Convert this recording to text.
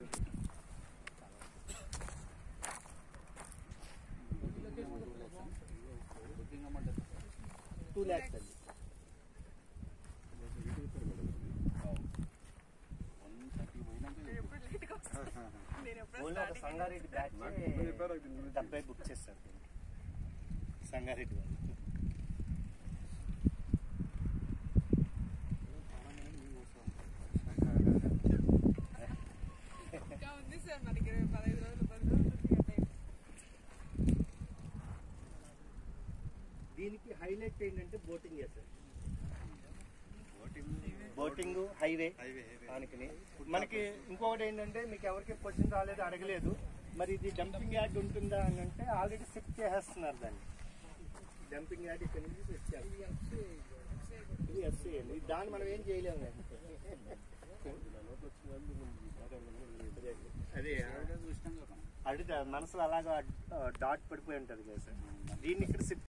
Two lakhs అండి only ఒక Sangareddy batch డెబ్బై బుక్ చేస్తారు సంగారెడ్డి వాళ్ళు ఇంకా ఉంది సార్ మనకి ఇరవై పదహైదు రోజులు పది రోజులు ఉంది ఆ టైం. దీనికి హైలైట్ ఏంటంటే బోటింగ్ చేస్తారు బోటింగ్ హైవే దానికి మనకి ఇంకొకటి ఏంటంటే మీకు ఎవరికి క్వశ్చన్ రాలేదు అడగలేదు మరి ఇది డంపింగ్ యార్డ్ ఉంటుందా అని అంటే ఆల్రెడీ షిఫ్ట్ చేసేస్తున్నారు దాన్ని డంపింగ్ యార్డ్ ఇక్కడ నుంచి షిఫ్ట్ చేస్తారు ఇది ఎస్సీ అండి దాన్ని మనం ఏం చేయలేము కదా. అదే అడిగితే మనసులో అలాగా డాట్ పడిపోయి ఉంటుంది కదా సార్ దీన్ని ఇక్కడ షిఫ్ట్